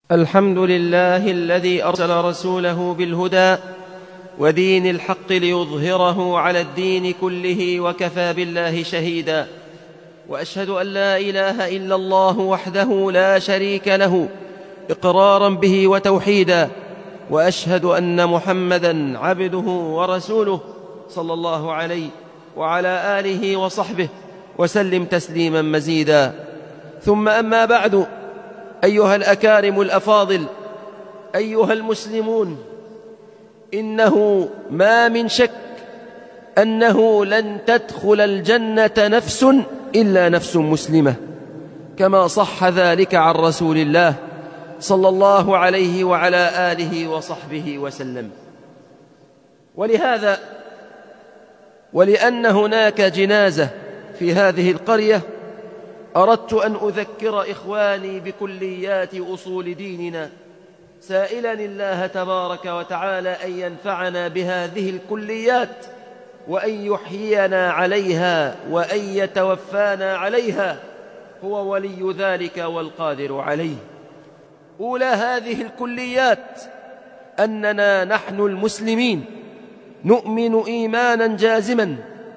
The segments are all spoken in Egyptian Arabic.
الحمد لله الذي ارسل رسوله بالهدى ودين الحق ليظهره على الدين كله وكفى بالله شهيدا واشهد ان لا اله الا الله وحده لا شريك له اقرارا به وتوحيدا واشهد ان محمدا عبده ورسوله صلى الله عليه وعلى اله وصحبه وسلم تسليما مزيدا ثم اما بعد ايها الاكارم الافاضل ايها المسلمون انه ما من شك انه لن تدخل الجنه نفس الا نفس مسلمه كما صح ذلك عن رسول الله صلى الله عليه وعلى اله وصحبه وسلم ولهذا ولان هناك جنازه في هذه القريه اردت ان اذكر اخواني بكليات اصول ديننا سائلا الله تبارك وتعالى ان ينفعنا بهذه الكليات وان يحيينا عليها وان يتوفانا عليها هو ولي ذلك والقادر عليه اولى هذه الكليات اننا نحن المسلمين نؤمن ايمانا جازما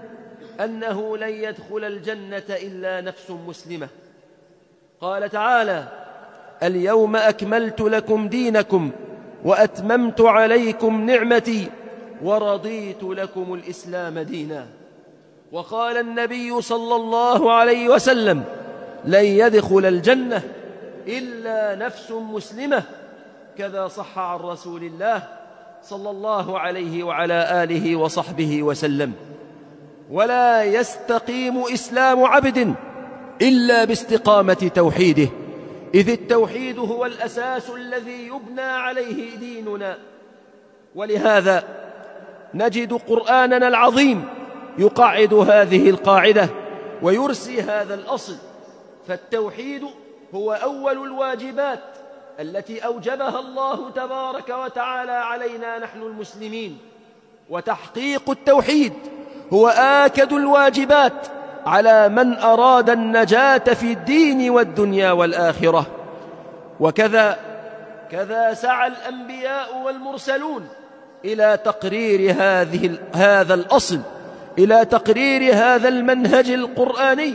انه لن يدخل الجنه الا نفس مسلمه قال تعالى اليوم اكملت لكم دينكم واتممت عليكم نعمتي ورضيت لكم الاسلام دينا وقال النبي صلى الله عليه وسلم لن يدخل الجنه الا نفس مسلمه كذا صح عن رسول الله صلى الله عليه وعلى اله وصحبه وسلم ولا يستقيم اسلام عبد الا باستقامه توحيده اذ التوحيد هو الاساس الذي يبنى عليه ديننا ولهذا نجد قراننا العظيم يقعد هذه القاعده ويرسي هذا الاصل فالتوحيد هو اول الواجبات التي اوجبها الله تبارك وتعالى علينا نحن المسلمين وتحقيق التوحيد هو آكد الواجبات على من أراد النجاة في الدين والدنيا والآخرة وكذا كذا سعى الأنبياء والمرسلون إلى تقرير هذه هذا الأصل إلى تقرير هذا المنهج القرآني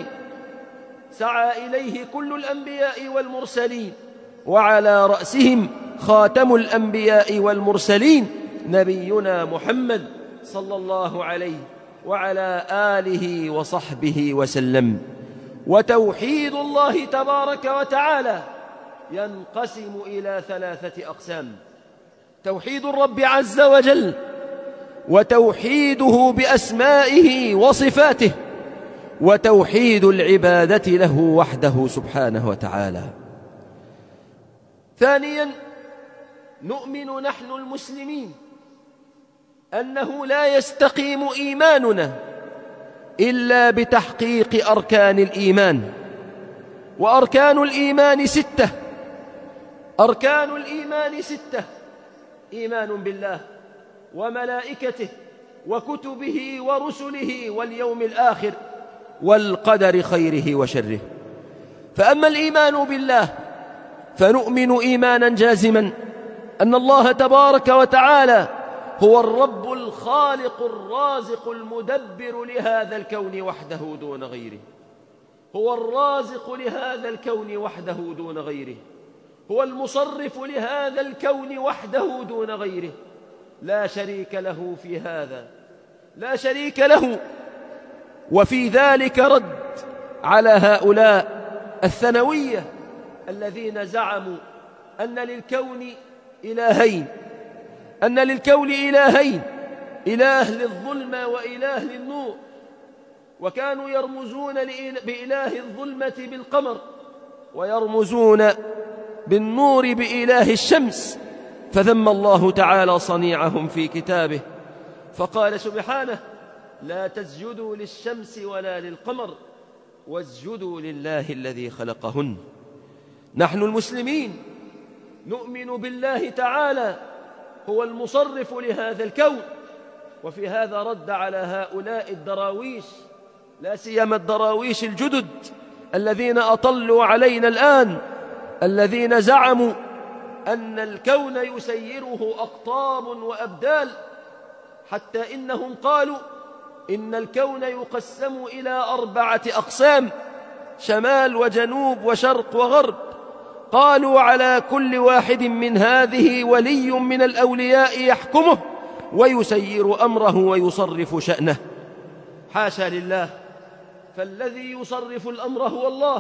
سعى إليه كل الأنبياء والمرسلين وعلى رأسهم خاتم الأنبياء والمرسلين نبينا محمد صلى الله عليه وعلى آله وصحبه وسلم وتوحيد الله تبارك وتعالى ينقسم إلى ثلاثة أقسام توحيد الرب عز وجل وتوحيده بأسمائه وصفاته وتوحيد العبادة له وحده سبحانه وتعالى ثانيا نؤمن نحن المسلمين أنه لا يستقيم إيماننا إلا بتحقيق أركان الإيمان وأركان الإيمان ستة أركان الإيمان ستة إيمان بالله وملائكته وكتبه ورسله واليوم الآخر والقدر خيره وشره فأما الإيمان بالله فنؤمن إيمانا جازما أن الله تبارك وتعالى هو الرب الخالق الرازق المدبر لهذا الكون وحده دون غيره هو الرازق لهذا الكون وحده دون غيره هو المصرف لهذا الكون وحده دون غيره لا شريك له في هذا لا شريك له وفي ذلك رد على هؤلاء الثانويه الذين زعموا ان للكون الهين أن للكون إلهين إله للظلمة وإله للنور وكانوا يرمزون بإله الظلمة بالقمر ويرمزون بالنور بإله الشمس فذم الله تعالى صنيعهم في كتابه فقال سبحانه لا تسجدوا للشمس ولا للقمر واسجدوا لله الذي خلقهن نحن المسلمين نؤمن بالله تعالى هو المصرف لهذا الكون وفي هذا رد على هؤلاء الدراويش لا سيما الدراويش الجدد الذين أطلوا علينا الآن الذين زعموا أن الكون يسيره أقطاب وأبدال حتى إنهم قالوا إن الكون يقسم إلى أربعة أقسام شمال وجنوب وشرق وغرب قالوا على كل واحد من هذه ولي من الأولياء يحكمه ويسير أمره ويصرف شأنه حاشا لله فالذي يصرف الأمر هو الله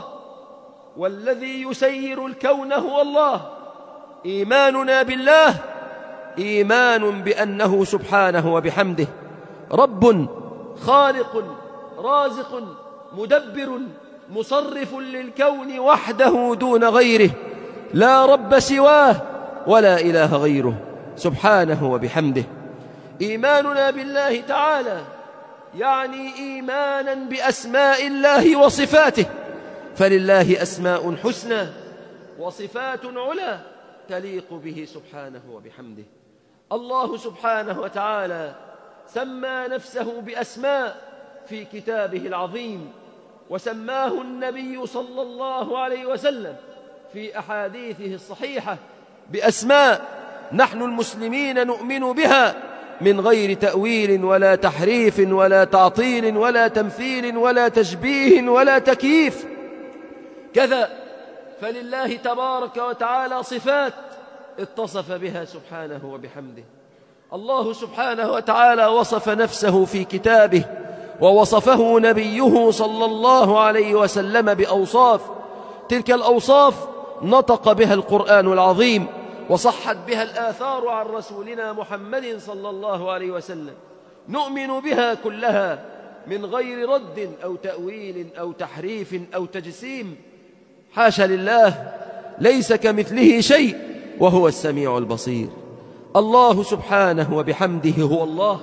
والذي يسير الكون هو الله إيماننا بالله إيمان بأنه سبحانه وبحمده رب خالق رازق مدبر مصرف للكون وحده دون غيره لا رب سواه ولا إله غيره سبحانه وبحمده إيماننا بالله تعالى يعني إيمانا بأسماء الله وصفاته فلله أسماء حسنى وصفات علا تليق به سبحانه وبحمده الله سبحانه وتعالى سمى نفسه بأسماء في كتابه العظيم وسماه النبي صلى الله عليه وسلم في أحاديثه الصحيحة بأسماء نحن المسلمين نؤمن بها من غير تأويل ولا تحريف ولا تعطيل ولا تمثيل ولا تشبيه ولا تكييف كذا فلله تبارك وتعالى صفات اتصف بها سبحانه وبحمده الله سبحانه وتعالى وصف نفسه في كتابه ووصفه نبيه صلى الله عليه وسلم بأوصاف تلك الأوصاف نطق بها القرآن العظيم وصحت بها الآثار عن رسولنا محمد صلى الله عليه وسلم نؤمن بها كلها من غير رد أو تأويل أو تحريف أو تجسيم حاشا لله ليس كمثله شيء وهو السميع البصير الله سبحانه وبحمده هو الله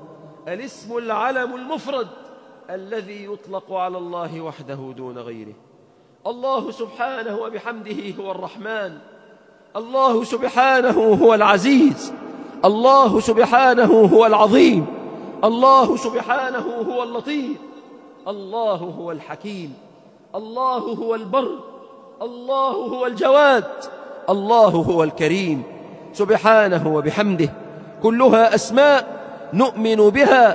الاسم العلم المفرد الذي يطلق على الله وحده دون غيره الله سبحانه وبحمده هو الرحمن الله سبحانه هو العزيز الله سبحانه هو العظيم الله سبحانه هو اللطيف الله هو الحكيم الله هو البر الله هو الجواد الله هو الكريم سبحانه وبحمده كلها أسماء نؤمن بها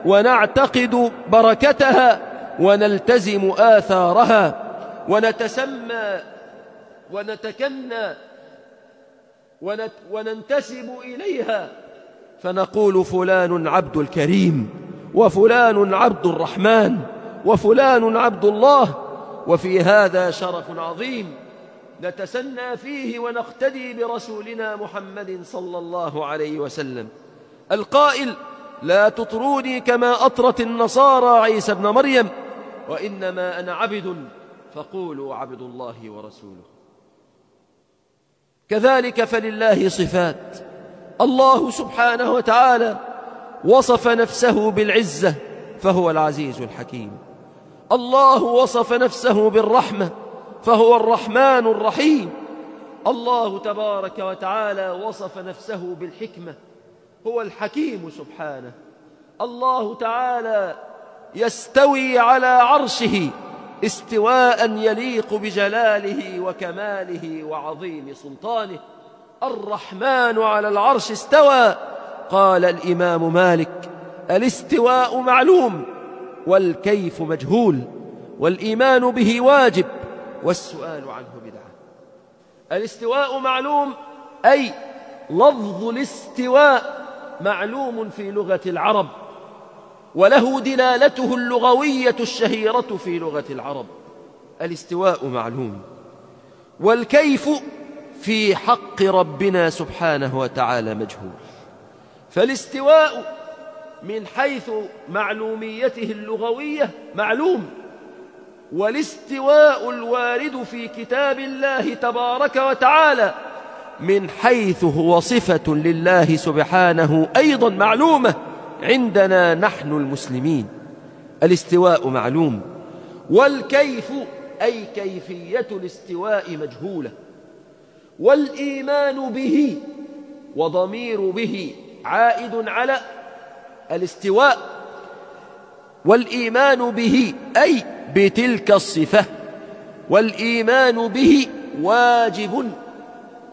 ونعتقد بركتها ونلتزم آثارها ونتسمى ونتكنى ونت وننتسب إليها فنقول فلان عبد الكريم وفلان عبد الرحمن وفلان عبد الله وفي هذا شرف عظيم نتسنى فيه ونقتدي برسولنا محمد صلى الله عليه وسلم القائل لا تطروني كما أطرت النصارى عيسى ابن مريم وإنما أنا عبد فقولوا عبد الله ورسوله كذلك فلله صفات الله سبحانه وتعالى وصف نفسه بالعزة فهو العزيز الحكيم الله وصف نفسه بالرحمة فهو الرحمن الرحيم الله تبارك وتعالى وصف نفسه بالحكمة هو الحكيم سبحانه الله تعالى يستوي على عرشه استواء يليق بجلاله وكماله وعظيم سلطانه الرحمن على العرش استوى قال الإمام مالك الاستواء معلوم والكيف مجهول والإيمان به واجب والسؤال عنه بدعة الاستواء معلوم أي لفظ الاستواء معلوم في لغة العرب وله دلالته اللغوية الشهيرة في لغة العرب الاستواء معلوم والكيف في حق ربنا سبحانه وتعالى مجهول فالاستواء من حيث معلوميته اللغوية معلوم والاستواء الوارد في كتاب الله تبارك وتعالى من حيث هو صفة لله سبحانه أيضا معلومة عندنا نحن المسلمين الاستواء معلوم والكيف أي كيفية الاستواء مجهولة والإيمان به وضمير به عائد على الاستواء والإيمان به أي بتلك الصفة والإيمان به واجب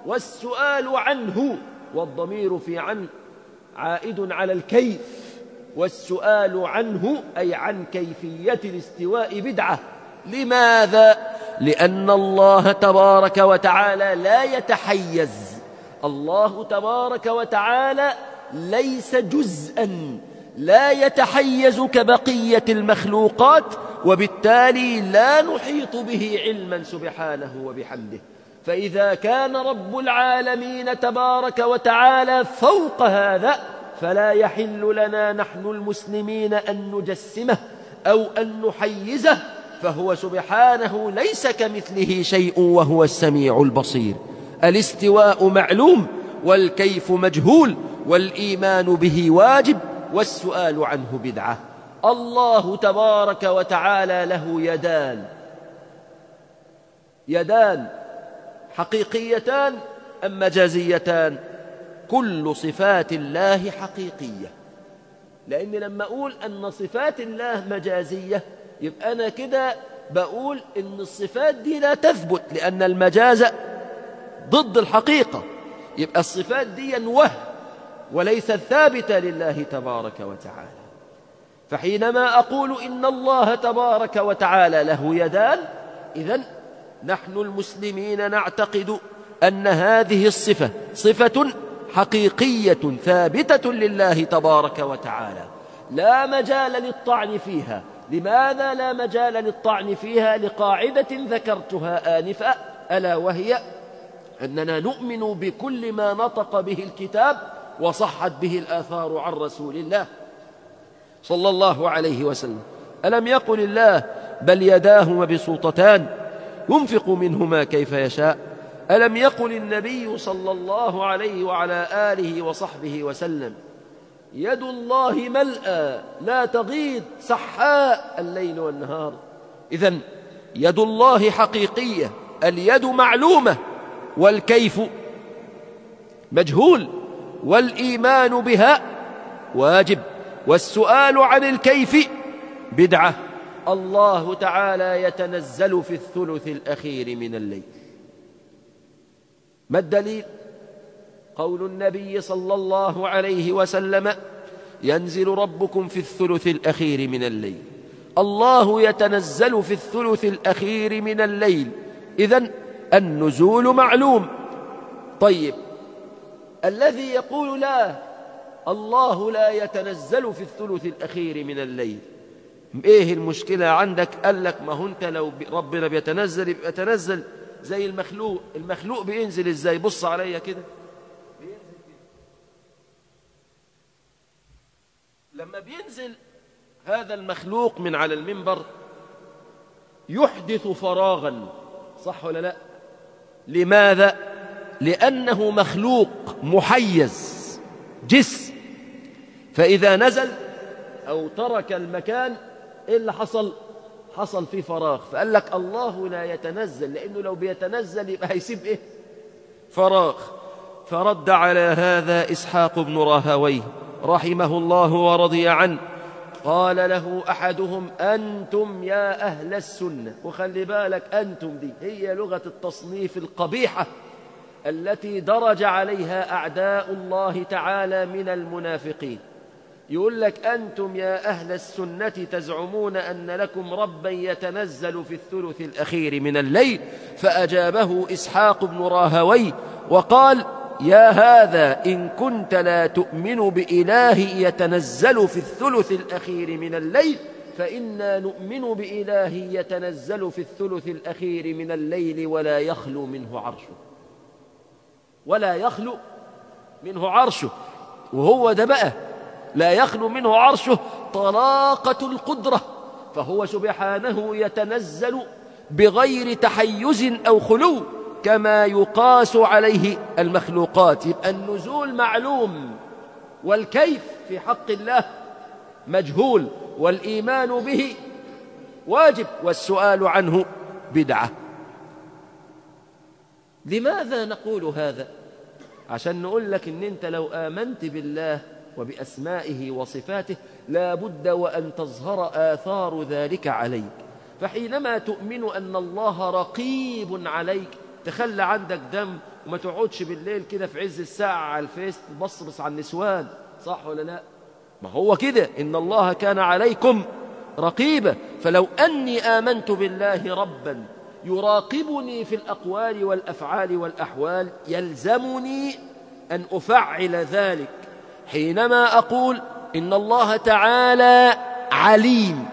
والسؤال عنه والضمير في عن عائد على الكيف والسؤال عنه أي عن كيفية الاستواء بدعة لماذا؟ لأن الله تبارك وتعالى لا يتحيز الله تبارك وتعالى ليس جزءا لا يتحيز كبقية المخلوقات وبالتالي لا نحيط به علما سبحانه وبحمده فإذا كان رب العالمين تبارك وتعالى فوق هذا فلا يحل لنا نحن المسلمين أن نجسمه أو أن نحيزه فهو سبحانه ليس كمثله شيء وهو السميع البصير الاستواء معلوم والكيف مجهول والإيمان به واجب والسؤال عنه بدعة الله تبارك وتعالى له يدان يدان حقيقيتان أم مجازيتان كل صفات الله حقيقية لأن لما أقول أن صفات الله مجازية يبقى أنا كده بقول إن الصفات دي لا تثبت لأن المجاز ضد الحقيقة يبقى الصفات دي وهم وليست ثابتة لله تبارك وتعالى فحينما أقول إن الله تبارك وتعالى له يدان إذن نحن المسلمين نعتقد أن هذه الصفة صفة حقيقية ثابتة لله تبارك وتعالى لا مجال للطعن فيها لماذا لا مجال للطعن فيها لقاعدة ذكرتها آنفا ألا وهي أننا نؤمن بكل ما نطق به الكتاب وصحت به الآثار عن رسول الله صلى الله عليه وسلم ألم يقل الله بل يداه مبسوطتان ينفق منهما كيف يشاء ألم يقل النبي صلى الله عليه وعلى آله وصحبه وسلم يد الله ملأى لا تغيض سحاء الليل والنهار إذا يد الله حقيقية اليد معلومة والكيف مجهول والإيمان بها واجب والسؤال عن الكيف بدعة الله تعالى يتنزل في الثلث الأخير من الليل ما الدليل قول النبي صلى الله عليه وسلم ينزل ربكم في الثلث الأخير من الليل الله يتنزل في الثلث الأخير من الليل إذن النزول معلوم طيب الذي يقول لا الله لا يتنزل في الثلث الأخير من الليل ايه المشكلة عندك قال لك ما هو انت لو ربنا بيتنزل يبقى يتنزل زي المخلوق المخلوق بينزل ازاي بص عليا كده بينزل كده لما بينزل هذا المخلوق من على المنبر يحدث فراغا صح ولا لا لماذا لأنه مخلوق محيز جسم فإذا نزل أو ترك المكان إيه اللي حصل حصل فيه فراغ فقال لك الله لا يتنزل لأنه لو بيتنزل يبقى هيسيب إيه فراغ فرد على هذا إسحاق بن راهويه رحمه الله ورضي عنه قال له أحدهم أنتم يا أهل السنة وخلي بالك أنتم دي هي لغة التصنيف القبيحة التي درج عليها أعداء الله تعالى من المنافقين يقول لك أنتم يا أهل السنة تزعمون أن لكم ربا يتنزل في الثلث الأخير من الليل فأجابه إسحاق بن راهوي وقال يا هذا إن كنت لا تؤمن بإله يتنزل في الثلث الأخير من الليل فإنا نؤمن بإله يتنزل في الثلث الأخير من الليل ولا يخلو منه عرشه ولا يخلو منه عرشه وهو ده بقى لا يخلو منه عرشه طلاقة القدرة فهو سبحانه يتنزل بغير تحيز أو خلو كما يقاس عليه المخلوقات يبقى النزول معلوم والكيف في حق الله مجهول والإيمان به واجب والسؤال عنه بدعة لماذا نقول هذا عشان نقول لك ان انت لو آمنت بالله وبأسمائه وصفاته لا بد وأن تظهر آثار ذلك عليك فحينما تؤمن أن الله رقيب عليك تخلى عندك دم وما تقعدش بالليل كده في عز الساعة على الفيس تبصبص على النسوان صح ولا لا ما هو كده إن الله كان عليكم رقيبا فلو أني آمنت بالله ربا يراقبني في الأقوال والأفعال والأحوال يلزمني أن أفعل ذلك حينما أقول إن الله تعالى عليم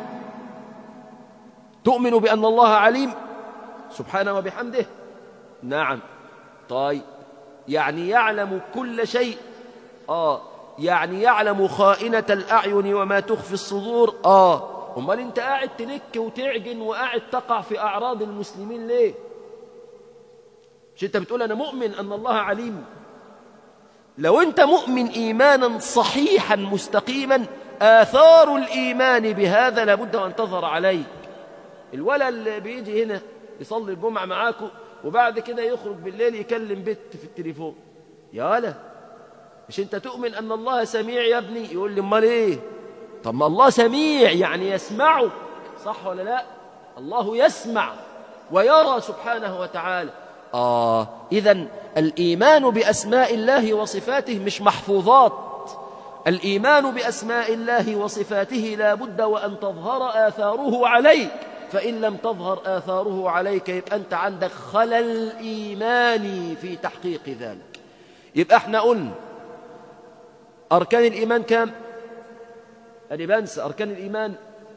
تؤمن بأن الله عليم سبحانه وبحمده نعم طيب يعني يعلم كل شيء آه يعني يعلم خائنة الأعين وما تخفي الصدور آه أمال أنت قاعد تنك وتعجن وقاعد تقع في أعراض المسلمين ليه مش أنت بتقول أنا مؤمن أن الله عليم لو أنت مؤمن إيمانا صحيحا مستقيما آثار الإيمان بهذا لابد أن تظهر عليك الولد اللي بيجي هنا يصلي الجمعة معاكم وبعد كده يخرج بالليل يكلم بنت في التليفون يا ولا مش انت تؤمن ان الله سميع يا ابني يقول لي امال ايه طب ما الله سميع يعني يسمعك صح ولا لا الله يسمع ويرى سبحانه وتعالى آه إذا الإيمان بأسماء الله وصفاته مش محفوظات الإيمان بأسماء الله وصفاته لا بد وأن تظهر آثاره عليك فإن لم تظهر آثاره عليك يبقى أنت عندك خلل إيماني في تحقيق ذلك يبقى احنا قلنا أركان الإيمان كم؟ أنا بنسى أركان الإيمان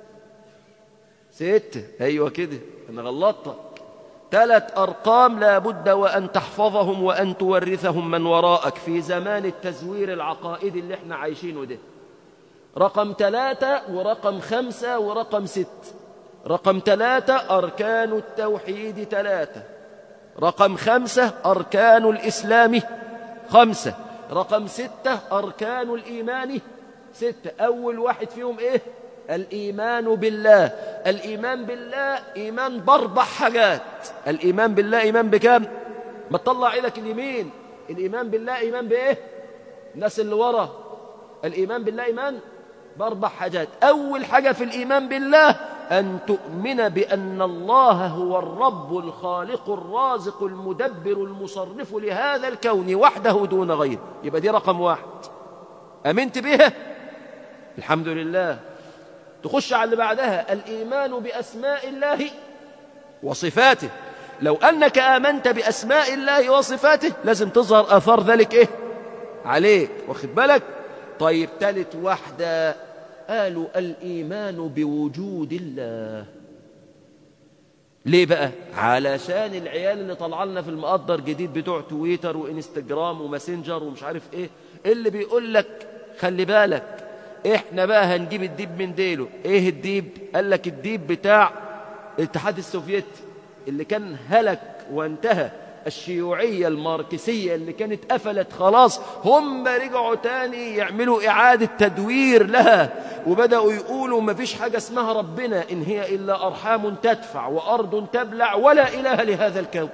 ستة أيوة كده أنا غلطتك ثلاث أرقام لا بد وأن تحفظهم وأن تورثهم من وراءك في زمان التزوير العقائدي اللي احنا عايشينه ده رقم ثلاثة ورقم خمسة ورقم ست رقم ثلاثة أركان التوحيد ثلاثة رقم خمسة أركان الإسلام خمسة رقم ستة أركان الإيمان ستة أول واحد فيهم إيه الإيمان بالله الإيمان بالله إيمان بأربع حاجات الإيمان بالله إيمان بكم ما تطلع عينك اليمين الإيمان بالله إيمان بإيه الناس اللي ورا الإيمان بالله إيمان بأربع حاجات أول حاجة في الإيمان بالله أن تؤمن بأن الله هو الرب الخالق الرازق المدبر المصرف لهذا الكون وحده دون غيره يبقى دي رقم واحد أمنت بها الحمد لله تخش على اللي بعدها الإيمان بأسماء الله وصفاته لو أنك آمنت بأسماء الله وصفاته لازم تظهر آثار ذلك إيه عليك واخد بالك طيب ثالث واحدة قالوا الإيمان بوجود الله ليه بقى علشان العيال اللي طلع لنا في المقدر جديد بتوع تويتر وانستجرام وماسنجر ومش عارف ايه اللي بيقول لك خلي بالك احنا بقى هنجيب الديب من ديله ايه الديب قال لك الديب بتاع الاتحاد السوفيتي اللي كان هلك وانتهى الشيوعية الماركسية اللي كانت قفلت خلاص هم رجعوا تاني يعملوا إعادة تدوير لها وبدأوا يقولوا ما فيش حاجة اسمها ربنا إن هي إلا أرحام تدفع وأرض تبلع ولا إله لهذا الكون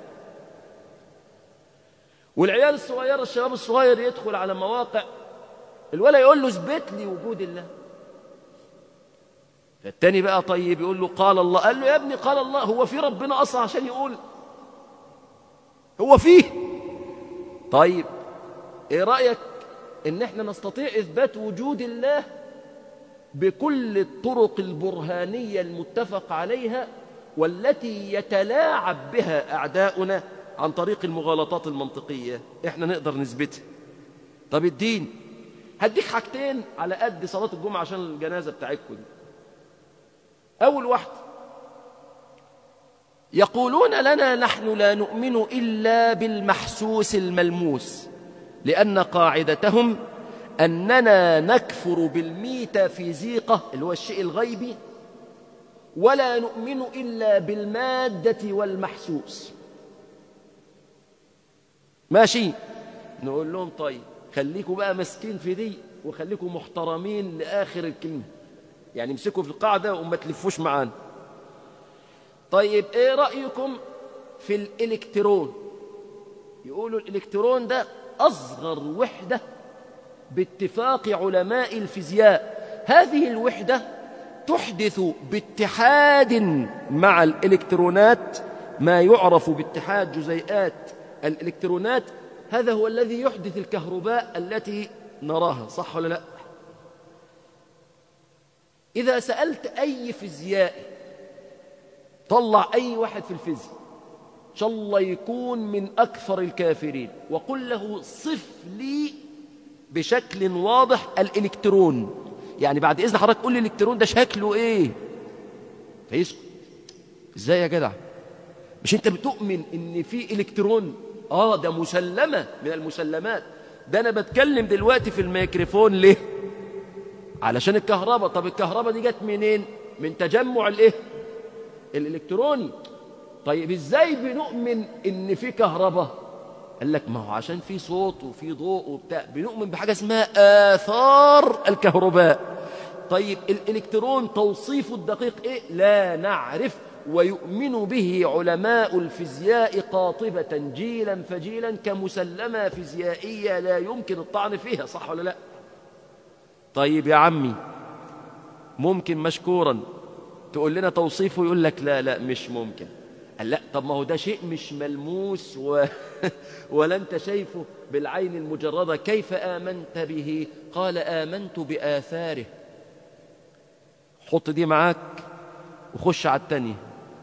والعيال الصغيرة الشباب الصغير يدخل على مواقع الولا يقول له اثبت لي وجود الله فالتاني بقى طيب يقول له قال الله قال له يا ابني قال الله هو في ربنا أصلا عشان يقول هو فيه طيب ايه رأيك ان احنا نستطيع اثبات وجود الله بكل الطرق البرهانية المتفق عليها والتي يتلاعب بها أعداؤنا عن طريق المغالطات المنطقية احنا نقدر نثبتها طب الدين هديك حاجتين على قد صلاة الجمعة عشان الجنازة بتاعتكم دي أول واحدة يقولون لنا نحن لا نؤمن إلا بالمحسوس الملموس لأن قاعدتهم أننا نكفر بالميتافيزيقة اللي هو الشيء الغيبي ولا نؤمن إلا بالمادة والمحسوس ماشي نقول لهم طيب خليكم بقى مسكين في دي وخليكم محترمين لآخر الكلمة يعني امسكوا في القاعدة وما تلفوش معانا طيب ايه رأيكم في الإلكترون يقولوا الإلكترون ده أصغر وحدة باتفاق علماء الفيزياء هذه الوحدة تحدث باتحاد مع الإلكترونات ما يعرف باتحاد جزيئات الإلكترونات هذا هو الذي يحدث الكهرباء التي نراها صح ولا لا إذا سألت أي فيزيائي طلع أي واحد في الفيزياء إن شاء الله يكون من أكثر الكافرين وقل له صف لي بشكل واضح الإلكترون يعني بعد إذن حضرتك قول لي الإلكترون ده شكله إيه فيسكت إزاي يا جدع مش أنت بتؤمن إن في إلكترون آه ده مسلمة من المسلمات ده أنا بتكلم دلوقتي في الميكروفون ليه علشان الكهرباء طب الكهرباء دي جت منين من تجمع الايه الالكتروني طيب ازاي بنؤمن ان في كهرباء قال لك ما هو عشان في صوت وفي ضوء وبتاع بنؤمن بحاجه اسمها اثار الكهرباء طيب الالكترون توصيفه الدقيق ايه لا نعرف ويؤمن به علماء الفيزياء قاطبة جيلا فجيلا كمسلمة فيزيائية لا يمكن الطعن فيها صح ولا لا طيب يا عمي ممكن مشكورا تقول لنا توصيفه يقول لك لا لا مش ممكن قال لا طب ما هو ده شيء مش ملموس و... ولا انت شايفه بالعين المجردة كيف آمنت به قال آمنت بآثاره حط دي معاك وخش على التانية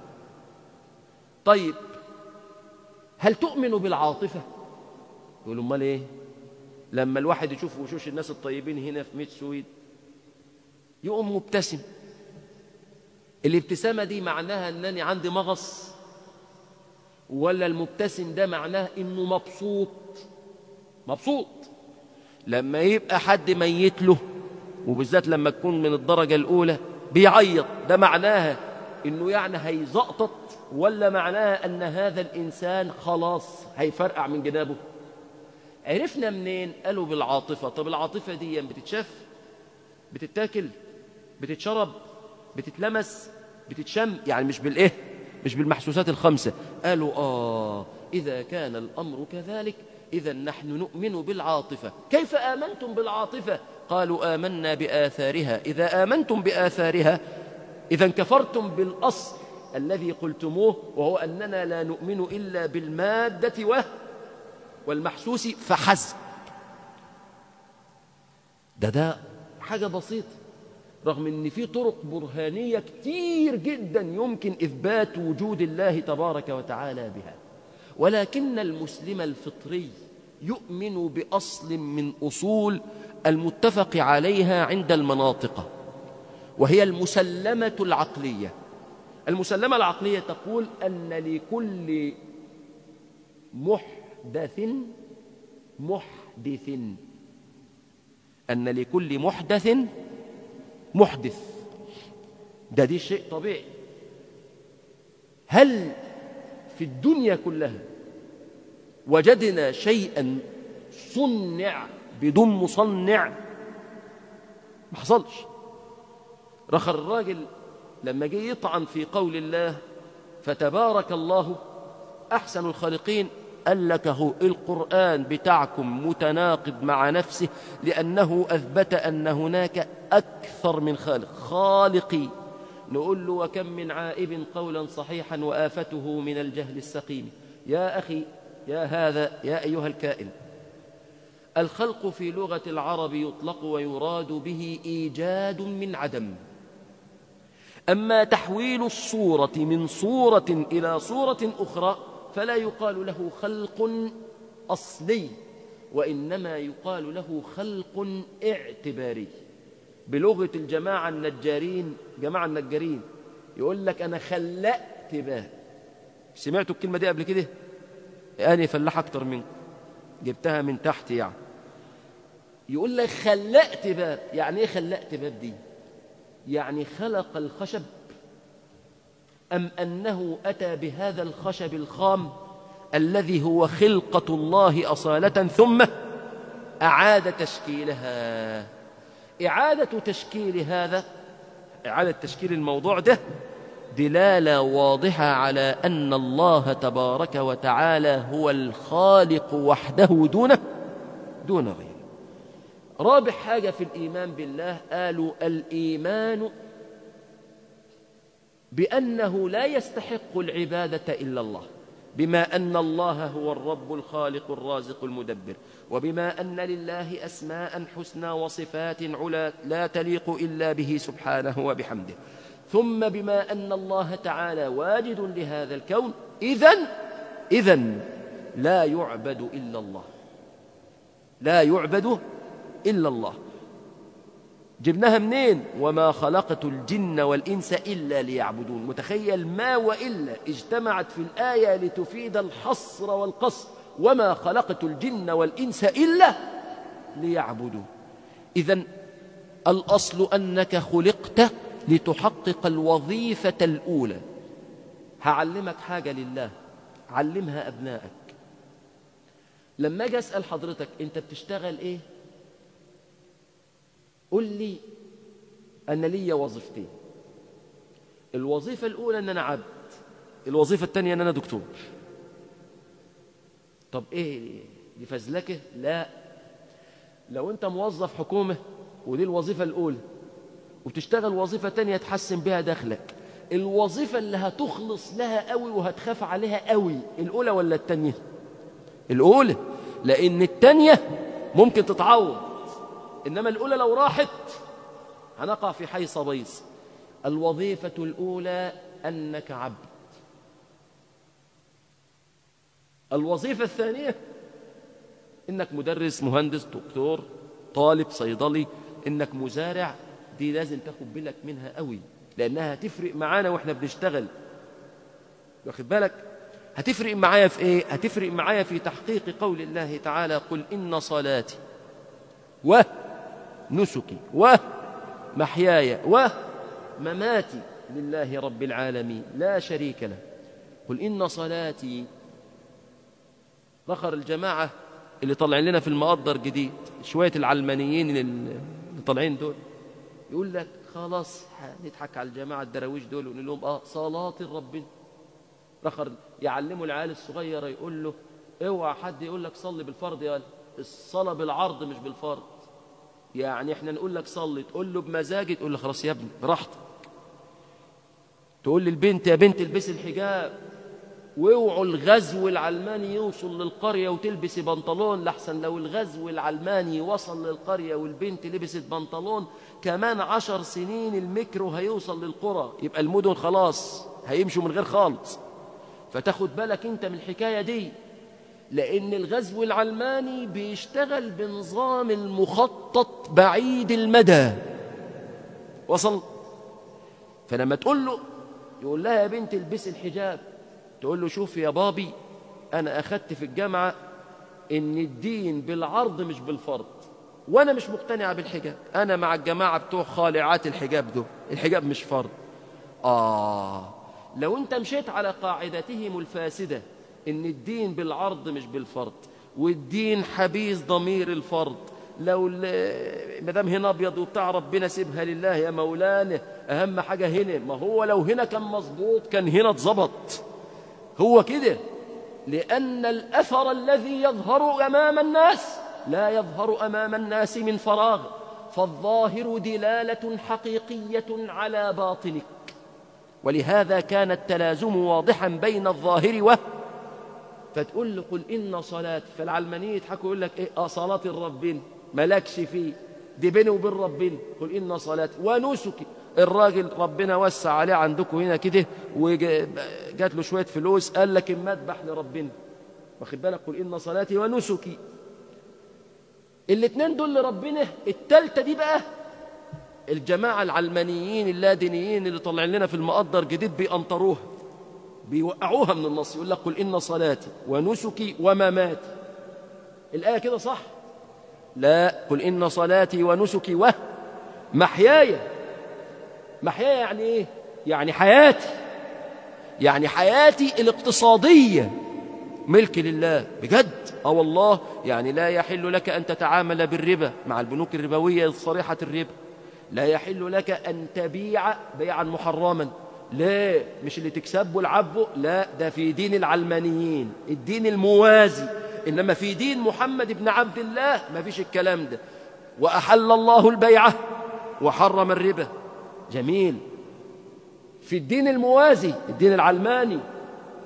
طيب هل تؤمن بالعاطفة يقولوا امال ايه لما الواحد يشوف وشوش الناس الطيبين هنا في ميت سويد يقوم مبتسم الابتسامة دي معناها أنني عندي مغص ولا المبتسم ده معناه أنه مبسوط مبسوط لما يبقى حد ميت له وبالذات لما تكون من الدرجة الأولى بيعيط ده معناها أنه يعني هيزقطط ولا معناها أن هذا الإنسان خلاص هيفرقع من جنابه عرفنا منين قالوا بالعاطفة طب العاطفة دي بتتشاف بتتاكل بتتشرب بتتلمس بتتشم يعني مش بالايه مش بالمحسوسات الخمسة قالوا آه إذا كان الأمر كذلك إذا نحن نؤمن بالعاطفة كيف آمنتم بالعاطفة قالوا آمنا بآثارها إذا آمنتم بآثارها إذا كفرتم بالأصل الذي قلتموه وهو أننا لا نؤمن إلا بالمادة و والمحسوس فحسب ده ده حاجة بسيطة رغم ان في طرق برهانية كتير جدا يمكن إثبات وجود الله تبارك وتعالى بها ولكن المسلم الفطري يؤمن بأصل من أصول المتفق عليها عند المناطق وهي المسلمة العقلية المسلمة العقلية تقول أن لكل محدث محدث أن لكل محدث محدث ده دي شيء طبيعي هل في الدنيا كلها وجدنا شيئا صنع بدون مصنع ما حصلش رخر الراجل لما جه يطعن في قول الله فتبارك الله أحسن الخالقين قال لك هو القرآن بتاعكم متناقض مع نفسه لأنه أثبت أن هناك أكثر من خالق خالقي نقول له وكم من عائب قولا صحيحا وآفته من الجهل السقيم يا أخي يا هذا يا أيها الكائن الخلق في لغة العرب يطلق ويراد به إيجاد من عدم أما تحويل الصورة من صورة إلى صورة أخرى فلا يقال له خلق أصلي وإنما يقال له خلق اعتباري بلغة الجماعة النجارين جماعة النجارين يقول لك أنا خلقت باب سمعتوا الكلمة دي قبل كده أنا فلاح أكتر منكم جبتها من تحت يعني يقول لك خلقت باب يعني إيه خلقت باب دي يعني خلق الخشب أم أنه أتى بهذا الخشب الخام الذي هو خلقة الله أصالة ثم أعاد تشكيلها إعادة تشكيل هذا إعادة تشكيل الموضوع ده دلالة واضحة على أن الله تبارك وتعالى هو الخالق وحده دون دون غيره رابع حاجة في الإيمان بالله قالوا الإيمان بأنه لا يستحق العبادة إلا الله بما أن الله هو الرب الخالق الرازق المدبر وبما أن لله أسماء حسنى وصفات علا لا تليق إلا به سبحانه وبحمده ثم بما أن الله تعالى واجد لهذا الكون إذن إذن لا يعبد إلا الله لا يعبد إلا الله جبناها منين وما خلقت الجن والإنس إلا ليعبدون متخيل ما وإلا اجتمعت في الآية لتفيد الحصر والقصر وما خلقت الجن والإنس إلا ليعبدون إذا الأصل أنك خلقت لتحقق الوظيفة الأولى هعلمك حاجة لله علمها أبنائك لما أجي أسأل حضرتك أنت بتشتغل إيه قل لي أنا لي وظيفتين الوظيفة الأولى أن أنا عبد الوظيفة الثانية أن أنا دكتور طب إيه دي فزلكة لا لو أنت موظف حكومة ودي الوظيفة الأولى وبتشتغل وظيفة تانية تحسن بها دخلك الوظيفة اللي هتخلص لها قوي وهتخاف عليها قوي الأولى ولا التانية الأولى لأن التانية ممكن تتعوض إنما الأولى لو راحت هنقع في حي صبيص الوظيفة الأولى أنك عبد الوظيفة الثانية إنك مدرس مهندس دكتور طالب صيدلي إنك مزارع دي لازم تاخد بالك منها قوي لأنها هتفرق معانا وإحنا بنشتغل واخد بالك هتفرق معايا في إيه هتفرق معايا في تحقيق قول الله تعالى قل إن صلاتي ونسكي ومحياي ومماتي لله رب العالمين لا شريك له قل إن صلاتي ذكر الجماعة اللي طالعين لنا في المقدر جديد شوية العلمانيين اللي طالعين دول يقول لك خلاص نضحك على الجماعة الدراويش دول ونقول لهم اه صلاة ربنا رخر يعلموا العيال الصغيرة يقول له اوعى حد يقول لك صلي بالفرض يا الصلاة بالعرض مش بالفرض يعني احنا نقول لك صلي تقول له بمزاجي تقول له خلاص يا ابني براحتك تقول للبنت يا بنت البسي الحجاب واوعوا الغزو العلماني يوصل للقرية وتلبسي بنطلون لحسن لو الغزو العلماني وصل للقرية والبنت لبست بنطلون كمان عشر سنين الميكرو هيوصل للقرى يبقى المدن خلاص هيمشوا من غير خالص فتاخد بالك انت من الحكاية دي لأن الغزو العلماني بيشتغل بنظام المخطط بعيد المدى وصل فلما تقول له يقول لها يا بنت البسي الحجاب تقول له شوف يا بابي أنا أخدت في الجامعة إن الدين بالعرض مش بالفرض وأنا مش مقتنعة بالحجاب أنا مع الجماعة بتوع خالعات الحجاب دول الحجاب مش فرض آه لو أنت مشيت على قاعدتهم الفاسدة إن الدين بالعرض مش بالفرض والدين حبيس ضمير الفرض لو مدام هنا ابيض وبتاع ربنا سيبها لله يا مولانا اهم حاجه هنا ما هو لو هنا كان مظبوط كان هنا اتظبط هو كده لأن الأثر الذي يظهر أمام الناس لا يظهر أمام الناس من فراغ فالظاهر دلالة حقيقية على باطنك ولهذا كان التلازم واضحا بين الظاهر و فتقول له قل إن صلاتي فالعلمانية يضحكوا يقول لك إيه صلاة الربين مالكش فيه دي بيني وبين ربنا قل إن صلاتي ونسكي الراجل ربنا وسع عليه عندكم هنا كده وجات له شويه فلوس قال لك المذبح لربنا واخد بالك قل ان صلاتي ونسكي الاثنين دول لربنا الثالثه دي بقى الجماعه العلمانيين اللادينيين اللي طالعين لنا في المقدر جديد بيقنطروها بيوقعوها من النص يقول لك قل ان صلاتي ونسكي ومماتي الايه كده صح لا قل ان صلاتي ونسكي ومحياي محياي يعني ايه يعني حياتي يعني حياتي الاقتصادية ملك لله بجد اه والله يعني لا يحل لك أن تتعامل بالربا مع البنوك الربوية صريحة الربا لا يحل لك أن تبيع بيعا محرما لا مش اللي تكسبه العبه لا ده في دين العلمانيين الدين الموازي إنما في دين محمد بن عبد الله ما فيش الكلام ده وأحل الله البيعة وحرم الربا جميل في الدين الموازي الدين العلماني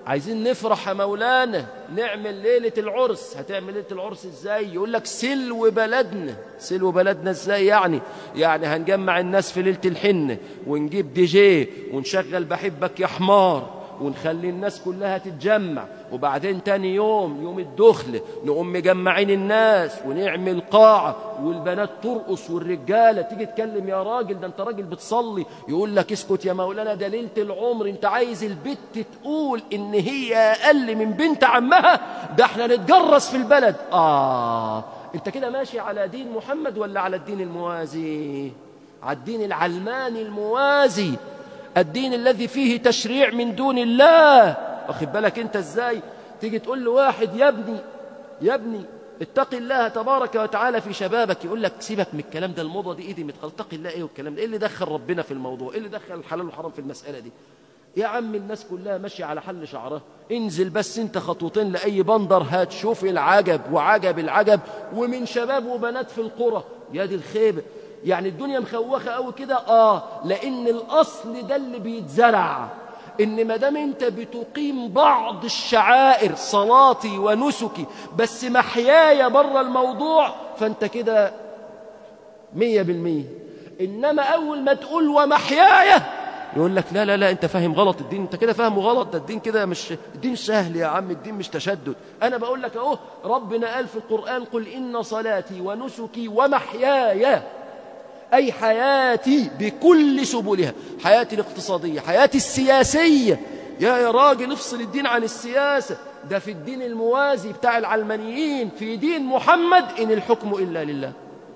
عايزين نفرح يا مولانا نعمل ليلة العرس هتعمل ليلة العرس ازاي يقول لك سلو بلدنا سلو بلدنا ازاي يعني يعني هنجمع الناس في ليلة الحنة ونجيب دي جي ونشغل بحبك يا حمار ونخلي الناس كلها تتجمع وبعدين تاني يوم يوم الدخل نقوم مجمعين الناس ونعمل قاعة والبنات ترقص والرجالة تيجي تكلم يا راجل ده انت راجل بتصلي يقول لك اسكت يا مولانا ده ليلة العمر انت عايز البت تقول ان هي اقل من بنت عمها ده احنا نتجرس في البلد اه انت كده ماشي على دين محمد ولا على الدين الموازي على الدين العلماني الموازي الدين الذي فيه تشريع من دون الله واخد بالك انت ازاي تيجي تقول له واحد يا ابني يا ابني اتق الله تبارك وتعالى في شبابك يقول لك سيبك من الكلام ده الموضه دي ايدي متخل اتق الله ايه والكلام ده ايه اللي دخل ربنا في الموضوع ايه اللي دخل الحلال والحرام في المساله دي يا عم الناس كلها ماشيه على حل شعرها انزل بس انت خطوتين لاي بندر هتشوف العجب وعجب العجب ومن شباب وبنات في القرى يا دي الخيبه يعني الدنيا مخوخه قوي كده اه لان الاصل ده اللي بيتزرع ان ما دام انت بتقيم بعض الشعائر صلاتي ونسكي بس محياي بره الموضوع فانت كده مية بالمية انما اول ما تقول ومحياي يقول لك لا لا لا انت فاهم غلط الدين انت كده فاهمه غلط ده الدين كده مش الدين سهل يا عم الدين مش تشدد انا بقول لك اهو ربنا قال في القرآن قل ان صلاتي ونسكي ومحياي أي حياتي بكل سبلها حياتي الاقتصادية حياتي السياسية يا يا راجل افصل الدين عن السياسة ده في الدين الموازي بتاع العلمانيين في دين محمد إن الحكم إلا لله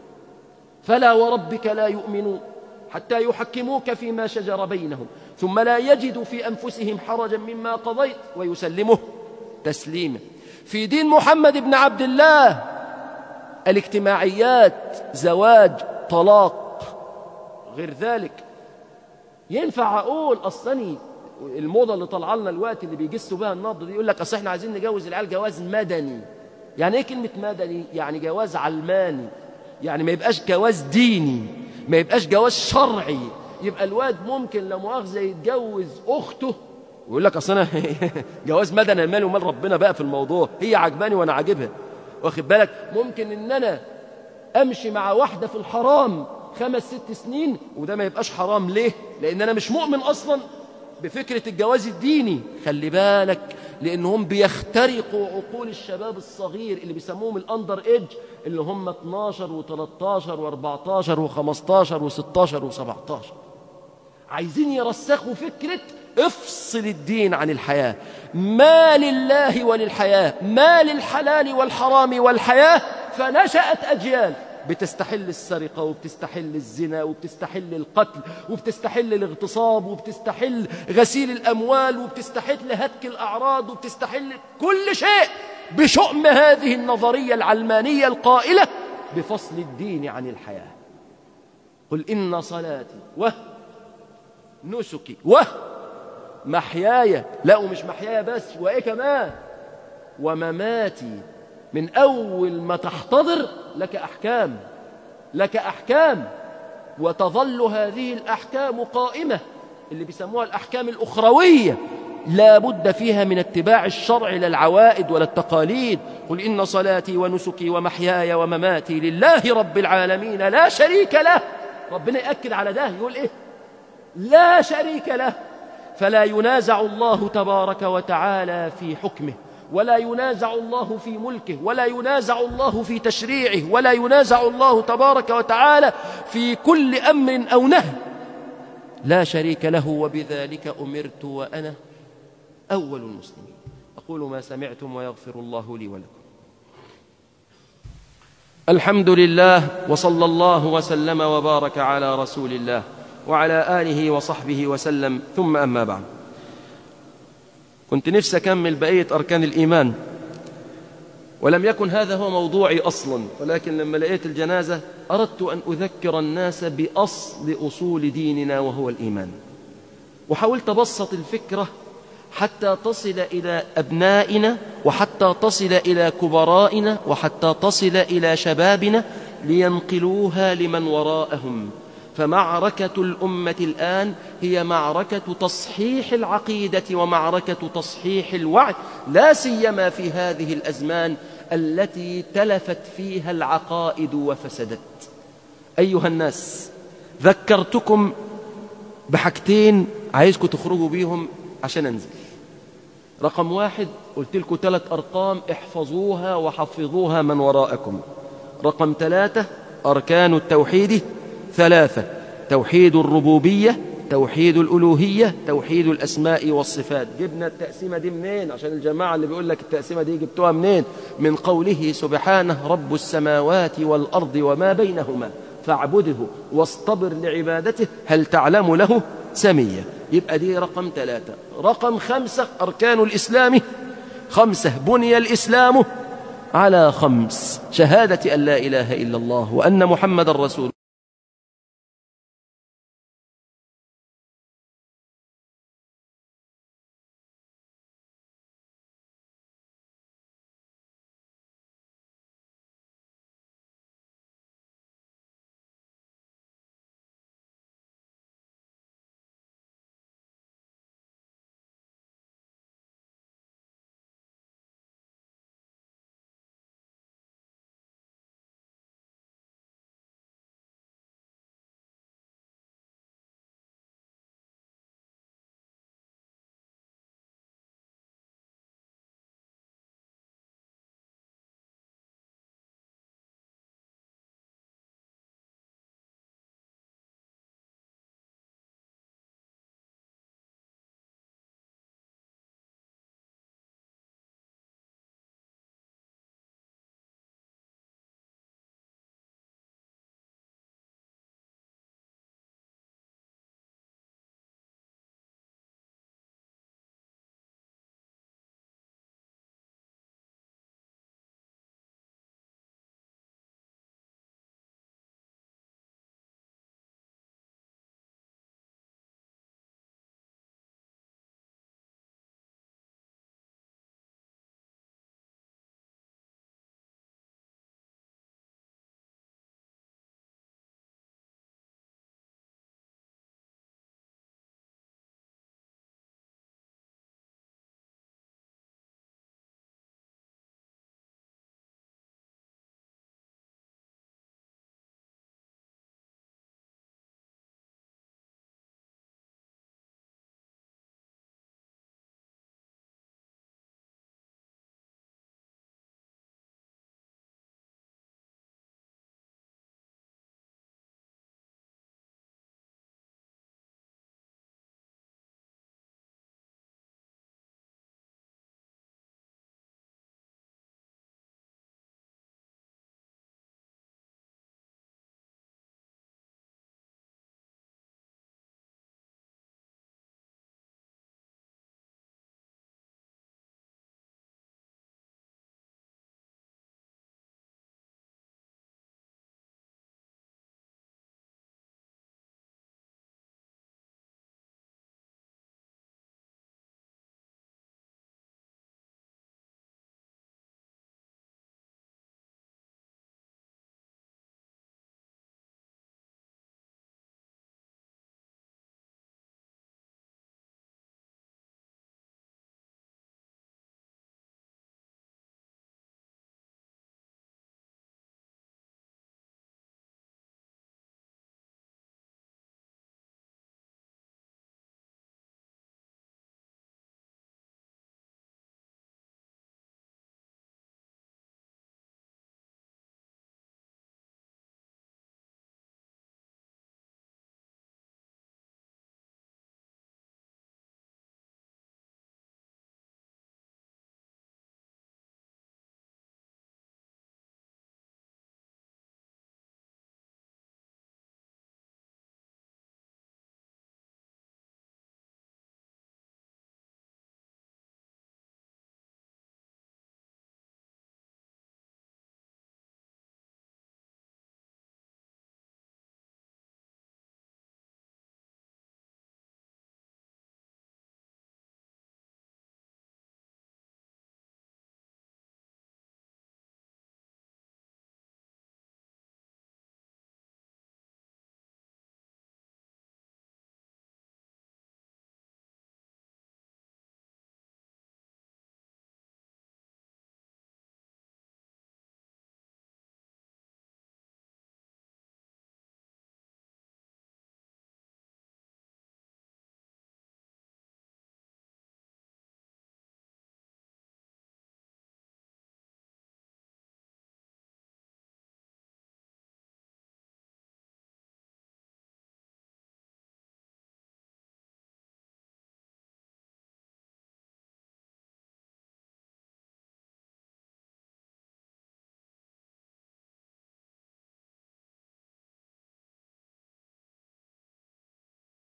فلا وربك لا يؤمنون حتى يحكموك فيما شجر بينهم ثم لا يجدوا في أنفسهم حرجا مما قضيت ويسلمه تسليما في دين محمد بن عبد الله الاجتماعيات زواج طلاق غير ذلك ينفع اقول اصلني الموضه اللي طالعه لنا الوقت اللي بيجسوا بها النبض دي يقول لك اصل احنا عايزين نجوز العيال جواز مدني يعني ايه كلمه مدني يعني جواز علماني يعني ما يبقاش جواز ديني ما يبقاش جواز شرعي يبقى الواد ممكن لا مؤاخذه يتجوز اخته ويقول لك اصل انا جواز مدني مالي ومال ربنا بقى في الموضوع هي عجباني وانا عاجبها واخد بالك ممكن ان انا امشي مع واحده في الحرام خمس ست سنين وده ما يبقاش حرام ليه لان انا مش مؤمن اصلا بفكرة الجواز الديني خلي بالك لأنهم بيخترقوا عقول الشباب الصغير اللي بيسموهم الأندر إيج اللي هم 12 و13 و14 و15 و16 و17 عايزين يرسخوا فكرة افصل الدين عن الحياة ما لله وللحياة ما للحلال والحرام والحياة فنشأت أجيال بتستحل السرقة وبتستحل الزنا وبتستحل القتل وبتستحل الاغتصاب وبتستحل غسيل الأموال وبتستحل هتك الأعراض وبتستحل كل شيء بشؤم هذه النظرية العلمانية القائلة بفصل الدين عن الحياة قل إن صلاتي و نسكي و محياي لا ومش محياي بس وإيه كمان ومماتي من أول ما تحتضر لك أحكام لك أحكام وتظل هذه الأحكام قائمة اللي بيسموها الأحكام الأخروية لا بد فيها من اتباع الشرع لا العوائد ولا التقاليد قل إن صلاتي ونسكي ومحياي ومماتي لله رب العالمين لا شريك له ربنا يأكد على ده يقول إيه لا شريك له فلا ينازع الله تبارك وتعالى في حكمه ولا ينازع الله في ملكه ولا ينازع الله في تشريعه ولا ينازع الله تبارك وتعالى في كل أمر أو نهي لا شريك له وبذلك أمرت وأنا أول المسلمين أقول ما سمعتم ويغفر الله لي ولكم الحمد لله وصلى الله وسلم وبارك على رسول الله وعلى آله وصحبه وسلم ثم أما بعد كنت نفسي أكمل بقية أركان الإيمان ولم يكن هذا هو موضوعي أصلا ولكن لما لقيت الجنازة أردت أن أذكر الناس بأصل أصول ديننا وهو الإيمان وحاولت أبسط الفكرة حتى تصل إلى أبنائنا وحتى تصل إلى كبرائنا وحتى تصل إلى شبابنا لينقلوها لمن وراءهم فمعركة الأمة الآن هي معركة تصحيح العقيدة ومعركة تصحيح الوعي لا سيما في هذه الأزمان التي تلفت فيها العقائد وفسدت أيها الناس ذكرتكم بحاجتين عايزكم تخرجوا بيهم عشان أنزل رقم واحد قلت لكم ثلاث أرقام احفظوها وحفظوها من وراءكم رقم ثلاثة أركان التوحيد ثلاثة توحيد الربوبية توحيد الألوهية توحيد الأسماء والصفات جبنا التقسيمة دي منين عشان الجماعة اللي بيقول لك التقسيمة دي جبتوها منين من قوله سبحانه رب السماوات والأرض وما بينهما فاعبده واصطبر لعبادته هل تعلم له سمية يبقى دي رقم ثلاثة رقم خمسة أركان الإسلام خمسة بني الإسلام على خمس شهادة أن لا إله إلا الله وأن محمد رسول